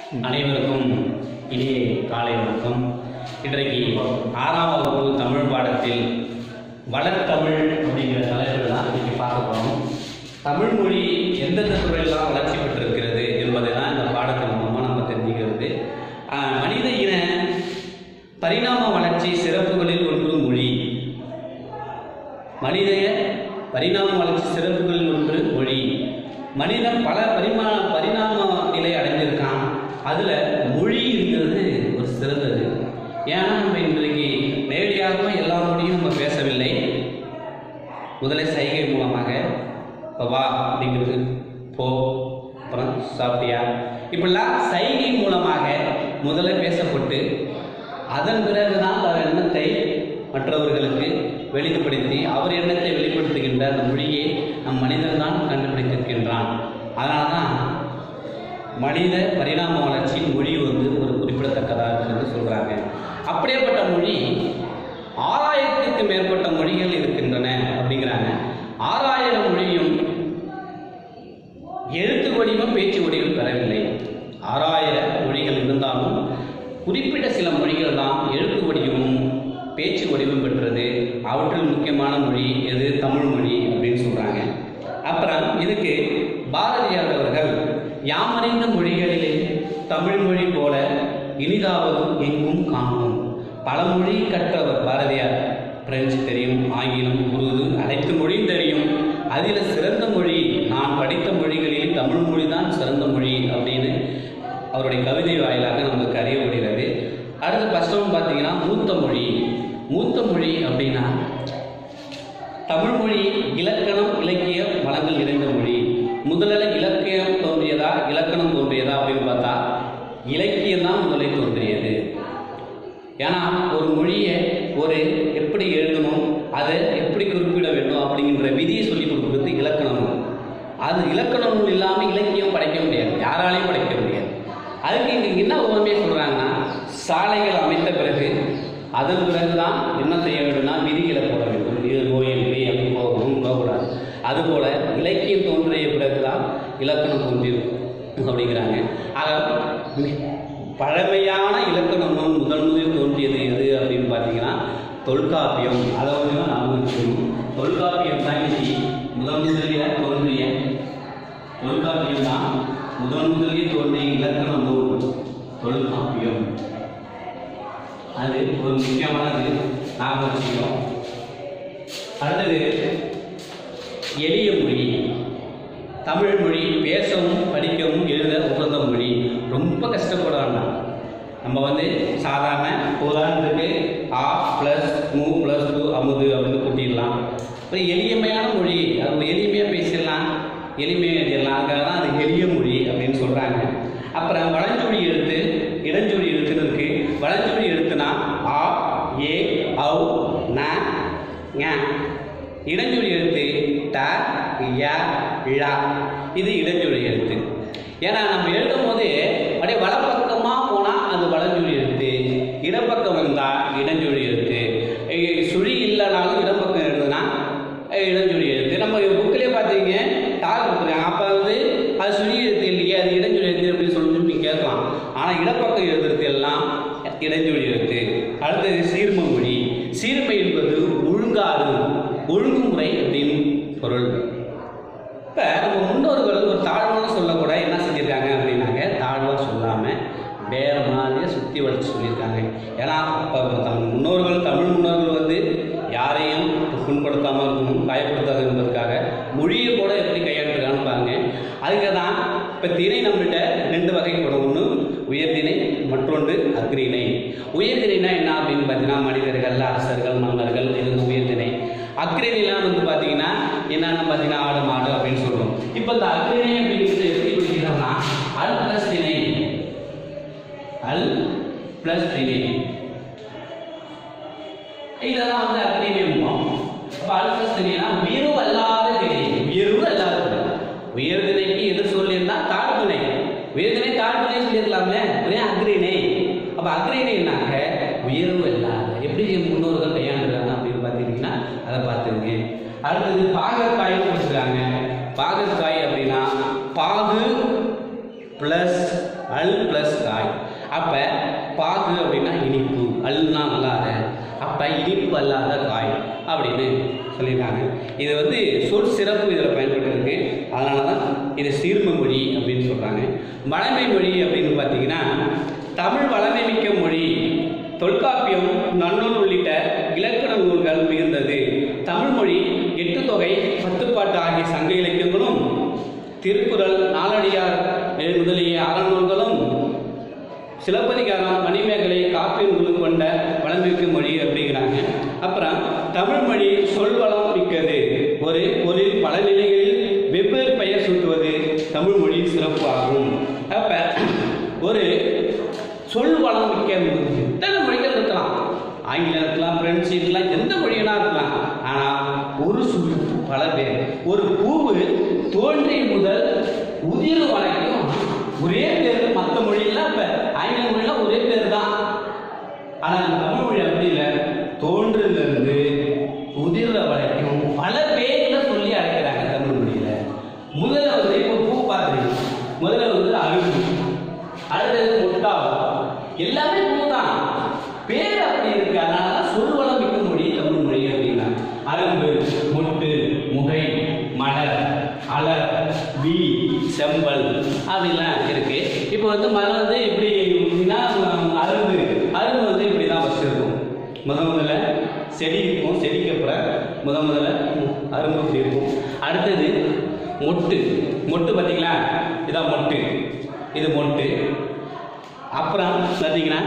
அனைவருக்கும் இனிய காலை வணக்கம் இன்றைக்கு ஆறாம் வகுப்பு தமிழ் பாடத்தில் வளர்த்தமிழ் அப்படிங்கிற தலைப்பில் தான் இன்னைக்கு பார்க்க போகிறோம் தமிழ் மொழி எந்தெந்த துறையெல்லாம் வளர்ச்சி பெற்றிருக்கிறது என்பதை தான் இந்த பாடத்தின் மூலமாக நம்ம தெரிஞ்சுக்கிறது ஆஹ், மனித இன பரிணாம வளர்ச்சி சிறப்புகளில் ஒன்று மொழி மனித பரிணாம வளர்ச்சி சிறப்புகளில் ஒன்று மொழி மனிதன் பல பரிமா பரிணாம நிலை அடைஞ்சிருக்கான் அதில் மொழிங்கிறது ஒரு சிறந்தது ஏன்னா நம்ம இன்றைக்கு நேரடியாகவே எல்லா மொழியும் நம்ம பேசவில்லை முதல்ல சைகை மூலமாக இப்போ வா அப்படிங்கிறது போ அப்புறம் சாப்பிட்டியா இப்படிலாம் சைகை மூலமாக முதல்ல பேசப்பட்டு அதன் பிறகுதான் அவர் எண்ணத்தை மற்றவர்களுக்கு வெளிப்படுத்தி அவர் எண்ணத்தை வெளிப்படுத்துகின்ற அந்த மொழியை நம் மனிதன் தான் கண்டுபிடித்திருக்கின்றான் அதனால தான் மனித பரிணாம வளர்ச்சியின் மொழி வந்து ஒரு குறிப்பிடத்தக்கதாக இருக்குன்னு சொல்கிறாங்க அப்படியேப்பட்ட மொழி ஆறாயிரத்துக்கு மேற்பட்ட மொழிகள் இருக்கின்றன அப்படிங்கிறாங்க ஆறாயிரம் மொழியும் எழுத்து வடிவம் பேச்சு வடிவம் பெறவில்லை ஆறாயிரம் மொழிகள் இருந்தாலும் குறிப்பிட்ட சில மொழிகள் தான் எழுத்து வடிவமும் பேச்சு வடிவம் பெற்றது அவற்றில் முக்கியமான மொழி எது தமிழ் மொழி அப்படின்னு சொல்றாங்க அப்புறம் இதுக்கு பாரதியார் அவர்கள் யாமறிந்த மொழிகளிலே தமிழ் மொழி போல இனிதாவதும் எங்கும் காணும் பல மொழி கற்றவர் பாரதியார் பிரெஞ்சு தெரியும் ஆங்கிலம் உருது அனைத்து மொழியும் தெரியும் அதில் சிறந்த மொழி நான் படித்த மொழிகளில் தமிழ் மொழி தான் சிறந்த மொழி அப்படின்னு அவருடைய கவிதை வாயிலாக நமக்கு அறிய முடிகிறது அடுத்து ஃபர்ஸ்ட் ஒன் பார்த்தீங்கன்னா மூத்த மொழி மூத்த மொழி அப்படின்னா தமிழ் மொழி இலக்கணம் இலக்கியம் வளங்கள் நிறைந்த மொழி முதல்ல இலக்கியம் தோன்றியதா இலக்கணம் தோன்றியதா அப்படின்னு பார்த்தா இலக்கியம் தான் முதலில் தோன்றியது ஏன்னா ஒரு மொழியை ஒரு எப்படி எழுதணும் அதை எப்படி குறிப்பிட வேண்டும் அப்படிங்கிற விதியை சொல்லி கொடுக்குறது இலக்கணம் நூல். அது இலக்கண நூல் இல்லாமல் இலக்கியம் படைக்க முடியாது யாராலையும் படைக்க முடியாது அதுக்கு இங்கே என்ன உண்மையை சொல்கிறாங்கன்னா சாலைகள் அமைத்த பிறகு அதன் பிறகுதான் என்ன செய்ய வேண்டும்னா விதிகளை போட வேண்டும் இது கோயில் இப்படி அங்கே போகணும் போகக்கூடாது அதுபோல இலக்கியம் தோன்றிய பிறகுதான் இலக்கணம் தோன்றியிருக்கும் அப்படிங்கிறாங்க ஆக மி- பழமையான இலக்கண நூல் முதல் முதலில் தோன்றியது எது அப்படின்னு பார்த்தீங்கன்னா தொல்காப்பியம் அதை வந்து நாம் வச்சுக்கணும் தொல்காப்பியம் தான் இன்னைக்கு முதல் முதலில் தோன்றிய தொல்காப்பியம் தான் முதல் முதலில் தோன்றிய இலக்கண நூல் தொல்காப்பியம் அது ஒரு முக்கியமானது நாம் வச்சுக்கிறோம் அடுத்தது எளிய மொழி தமிழ் மொழி பேசவும் படிக்கவும் எழுத உகந்த மொழி ரொம்ப கஷ்டப்பட வேண்டாம் நம்ம வந்து சாதாரண உதாரணத்துக்கு ஆ ப்ளஸ் மு ப்ளஸ் டூ அமுது அப்படின்னு கூட்டிடலாம் ஒரு எளிமையான மொழி அது எளிமையாக பேசிடலாம் எளிமையாக எழுதிடலாம் அதுக்காக தான் அது எளிய மொழி அப்படின்னு சொல்கிறாங்க அப்புறம் வளஞ்சொலி எழுத்து இடஞ்சொலி எழுத்துன்னு இருக்கு வளஞ்சொலி எழுத்துனா ஆ ஏ ஔ ந ஞ இடஞ்சொலி எழுத்து ட ய ழ இது இடஞ்சொலி எழுத்து ஏன்னா நம்ம எழுதும் போது அப்படியே வலப்பக்கமாக போனால் அது வலஞ்சொலி எழுத்து இடப்பக்கம் வந்தால் இடஞ்சொலி எழுத்து இ- சுழி இல்லைனாலும் இடப்பக்கம் எழுதுனா அஹ், இடஞ்சொலி எழுத்து நம்ம புக்கிலே பார்த்தீங்க டாக் கொடுத்துருக்காங்க அப்போ வந்து அது சுழி எழுத்து இல்லையே அது இடஞ்சொலி எழுத்து அப்படின்னு சொல்லி நீங்கள் கேட்கலாம் ஆனால் இடப்பக்கம் எழுதுறது எல்லாம் இடஞ்சொலி எழுத்து அடுத்தது சீர்ம மொழி சீர்மை என்பது ஒழுங்காறு ஒழுங்குமுறை அப்படின்னு பொருள் இப்போ நம்ம முன்னோர்கள் ஒரு தாழ்வான சொல்லக்கூட என்ன செஞ்சுருக்காங்க அப்படின்னாங்க தாழ்வாக சொல்லாமல் வேற மாதிரியே சுற்றி வளைச்சு சொல்லியிருக்காங்க ஏன்னா இப்போ தமிழ் முன்னோர்கள் தமிழ் முன்னோர்கள் வந்து யாரையும் புண்படுத்தாமல் இருக்கணும் காயப்படுத்தாது என்பதற்காக மொழியை கூட எப்படி கையாண்டுருக்கான்னு பாருங்க அதுக்கு தான் இப்போ திணை நம்மள்கிட்ட ரெண்டு வகைப்படும் ஒன்று உயர்திணை மற்றொன்று அக்ரிணை உயர்திணைனா என்ன அப்படின்னு பார்த்தீங்கன்னா மனிதர்கள் அரசர்கள் மன்னர்கள் இது வந்து உயர்திணை அக்ரிணைலாம் வந்து பார்த்தீங்கன்னா என்னன்னு பார்த்தீங்கன்னா ஆடு மாடு அப்படின்னு சொல்லுவோம் இப்போ இந்த அக்ரிணை அப்படிங்கிறது எப்படி பிடிக்கிறோம்னா அல் பிளஸ் திணை அல் பிளஸ் திணை இதெல்லாம் வந்து அக்ரிணியமும் அப்போ அல் பிளஸ் திணைனா உயர்வு அல்லாத திணை உயர்வு அல்லாத திணை உயர்திணைக்கு எது சொல்லியிருந்தா தாழ்வினை உயர்திணை தாழ்வினை சொல்லியிருக்கலாம்ல ஏன் அக்ரிணை அப்போ அக்ரிணைனாக்க உயர்வு இல்லாத எப்படி முன்னோர்கள் கையாண்டுறாங்க அப்படின்னு பார்த்தீங்கன்னா அதை பார்த்துருங்க அடுத்தது பாகற்காயும் கொடுத்துருக்காங்க பாகற்காய் அப்படின்னா பாகு ப்ளஸ் அல் ப்ளஸ் காய் அப்போ பாகு அப்படின்னா இனிப்பு அல்னா அல்லாத அப்போ இனிப்பு அல்லாத காய் அப்படின்னு சொல்லியிருக்காங்க இது வந்து சொல் சிறப்பு இதில் பயன்பட்டு அதனால தான் இது சீர்ம மொழி அப்படின்னு சொல்கிறாங்க வளமை மொழி அப்படின்னு பார்த்தீங்கன்னா தமிழ் வளமை மிக்க மொழி தொல்காப்பியம் நன்னூல் உள்ளிட்ட இலக்கண நூல்கள் மிகுந்தது தமிழ் மொழி எட்டு தொகை பத்துப்பாட்டு ஆகிய சங்க இலக்கியங்களும் திருக்குறள் நாலடியார் முதலிய அறநூல்களும் சிலப்பதிகாரம் மணிமேகலை காப்பிய நூல் கொண்ட வளமிக்க மொழி அப்படிங்கிறாங்க அப்புறம் தமிழ் மொழி சொல்வளம் மிக்கது ஒரு பொருள் பல நிலைகளில் வெவ்வேறு பெயர் சூட்டுவது தமிழ் மொழி சிறப்பு ஆகும் அப்ப ஒரு சொல் வளம் மிக்க எத்தனை மொழிகள் இருக்கலாம் ஆங்கிலம் இருக்கலாம் பிரெஞ்சு இருக்கலாம் எந்த மொழினா இருக்கலாம் ஆனால் ஒரு சொல் பல பேர் ஒரு பூவு தோன்றி முதல் உதிர் வரைக்கும் ஒரே பேர் மற்ற மொழியெல்லாம் இப்போ ஆங்கில மொழியெல்லாம் ஒரே பேர் தான் ஆனால் இந்த தமிழ் மொழி அப்படி இல்லை தோன்றிலிருந்து உதிர்ற வரைக்கும் பல பேர்ல சொல்லி அழைக்கிறாங்க தமிழ் மொழியில முதல்ல வந்து இப்போ பூ பார்க்குறீங்க முதல்ல வந்து அருகு அடுத்தது முட்டாவம் எல்லாமே பூ தான் பேர் அப்படி இருக்கு அதனால தான் சொல்வளம் மிக்க மொழி தமிழ் மொழி அப்படின்னா அரும்பு முட்டு முகை மலர் அலர் வி செம்பல் அப்படிலாம் இருக்கு இப்போ வந்து மலர் வந்து இப்படி அப்படின்னா அரும்பு அரும்பு வந்து இப்படி தான் ஃபஸ்ட் இருக்கும் முத முதல்ல செடி இருக்கும் செடிக்கு அப்புறம் முத முதல்ல அரும்பு இப்படி இருக்கும் அடுத்தது மொட்டு மொட்டு பார்த்தீங்களா இதான் மொட்டு இது மொட்டு அப்புறம் பார்த்தீங்கன்னா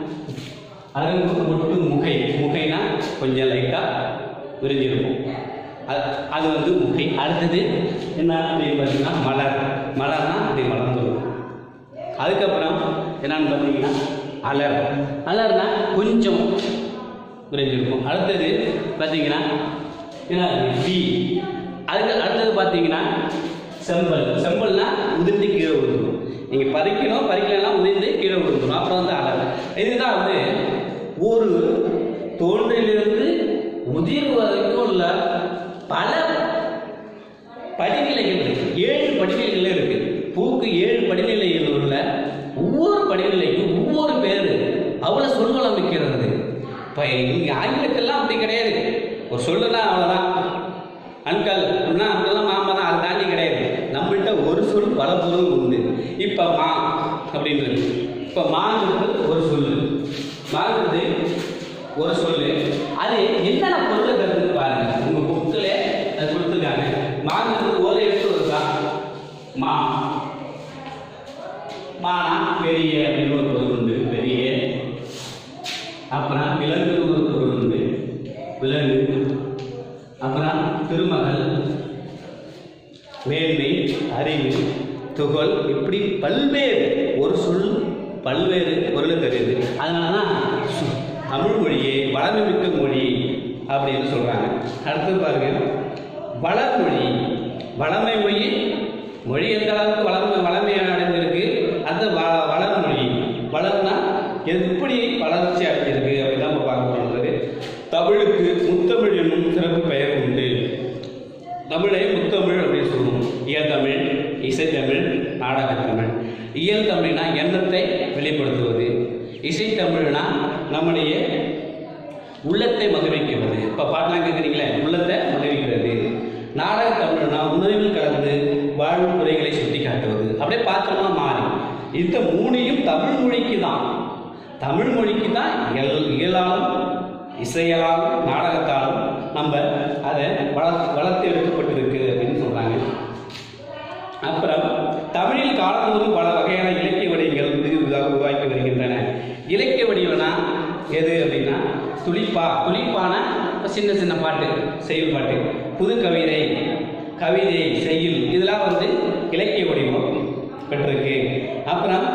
அரும்பு மொட்டு முகை முகைனா கொஞ்சம் லைட்டாக விரிஞ்சிருக்கும் அது அது வந்து முகை அடுத்தது என்ன அப்படின்னு பார்த்தீங்கன்னா மலர் மலர்னா அப்படி மலர்ந்துடும் அதுக்கப்புறம் என்னன்னு பார்த்தீங்கன்னா அலர் அலர்னா கொஞ்சம் விரைஞ்சிருக்கும் அடுத்தது பார்த்தீங்கன்னா என்ன பி அதுக்கு அடுத்தது பார்த்தீங்கன்னா செம்பல் செம்பல்னா உதிர்ந்து கீழே விழுந்துடும் நீங்கள் பறிக்கணும் பறிக்கலாம் உதிர்ந்து கீழே விழுந்துடும் அப்புறம் வந்து அலர் இதுதான் வந்து ஒரு தோன்றிலிருந்து உதிர் வரைக்கும் உள்ள பல படிநிலைகள் இருக்கு ஏழு படிநிலைகள் இருக்கு பூக்கு ஏழு படிநிலைகள் உள்ள ஒவ்வொரு படிநிலைக்கும் ஒவ்வொரு பேர் அவ்வளோ சொல்வளம் மிக்கிறது இப்போ இங்கே ஆங்கிலத்தெல்லாம் அப்படி கிடையாது ஒரு சொல்லுனா அவ்வளோதான் அன்கல் அப்படின்னா அங்கெல்லாம் மாமா தான் அதை தாண்டி கிடையாது நம்மள்கிட்ட ஒரு சொல் பல பொருள் உண்டு இப்போ மா அப்படின்றது இப்போ மாங்கிறது ஒரு சொல்லு மாங்கிறது ஒரு சொல்லு அது என்னென்ன பொருளை தருதுன்னு பாருங்க உங்க புக்கில் அது கொடுத்துருக்காங்க மாங்கிறது ஒரு எழுத்து வருதா மா மானா பெரிய அப்படின்னு ஒரு பொருள் உண்டு பெரிய அப்புறம் விலங்கு ஒரு பொருள் உண்டு விலங்கு அப்புறம் திருமகள் மேன்மை அறிவு துகள் இப்படி பல்வேறு ஒரு சொல் பல்வேறு பொருளை தெரியுது அதனால தான் சு- தமிழ் மொழியை வளமைமிக்க மொழி அப்படின்னு சொல்கிறாங்க அடுத்து பாருங்க வளர்மொழி வளமை மொழி மொழி எந்த அளவுக்கு வளர்மை வளமை அடைந்திருக்கு அந்த வ வளர்மொழி வளர்னா எப்படி வளர்ச்சி அடைஞ்சிருக்கு அப்படின்னு நம்ம பார்க்க போகிறது தமிழுக்கு முத்தமிழ் என்னும் சிறப்பு பெயர் உண்டு தமிழை முத்தமிழ் அப்படின்னு சொல்லுவோம் இயல்தமிழ் இசைத்தமிழ் நாடகத்தமிழ் இயல் தமிழ்னா எண்ணத்தை வெளிப்படுத்துவது இசைத்தமிழ்னா நம்முடைய உள்ளத்தை மகிழ்விக்கிறது இப்போ பாட்டெலாம் கேட்குறீங்களே உள்ளத்தை மகிழ்விக்கிறது நாடக தமிழ்னா உணர்வில் கலந்து வாழ்வு குறைகளை சுட்டி காட்டுவது அப்படியே பார்த்தோம்னா மாறி இந்த மூணையும் தமிழ் மொழிக்கு தான் தமிழ் மொழிக்கு தான் இயல் இயலாலும் இசையலாலும் நாடகத்தாலும் நம்ம அதை வள வளர்த்து எடுக்கப்பட்டிருக்கு அப்படின்னு சொல்கிறாங்க அப்புறம் தமிழில் காலந்தோறும் பல வகையான இலக்கிய வடிவங்கள் புதிய புதிதாக உருவாக்கி வருகின்றன இலக்கிய வடிவனா எது அப்படின்னா துளிப்பா துளிப்பான சின்ன சின்ன பாட்டு செய்யுள் பாட்டு புது கவிதை கவிதை செய்யுள் இதெல்லாம் வந்து இலக்கிய வடிவம் பெற்றிருக்கு அப்புறம்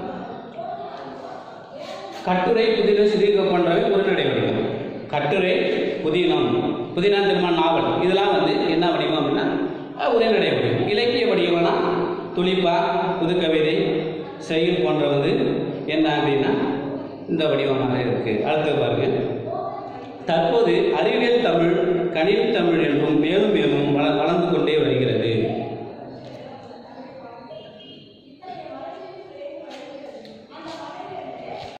கட்டுரை புதினம் சிறுக போன்றவை உரைநடை வடிவம் கட்டுரை புதினம் புதினா திருமண நாவல் இதெல்லாம் வந்து என்ன வடிவம் அப்படின்னா அஹ், உரைநடை வடிவம் இலக்கிய வடிவம்னா துளிப்பா புதுக்கவிதை செயல் போன்ற வந்து என்ன அப்படின்னா இந்த வடிவமாக இருக்கு அடுத்து பாருங்க தற்போது அறிவியல் தமிழ் கணினி தமிழ் என்றும் மேலும் மேலும் வள வளர்ந்து கொண்டே வருகிறது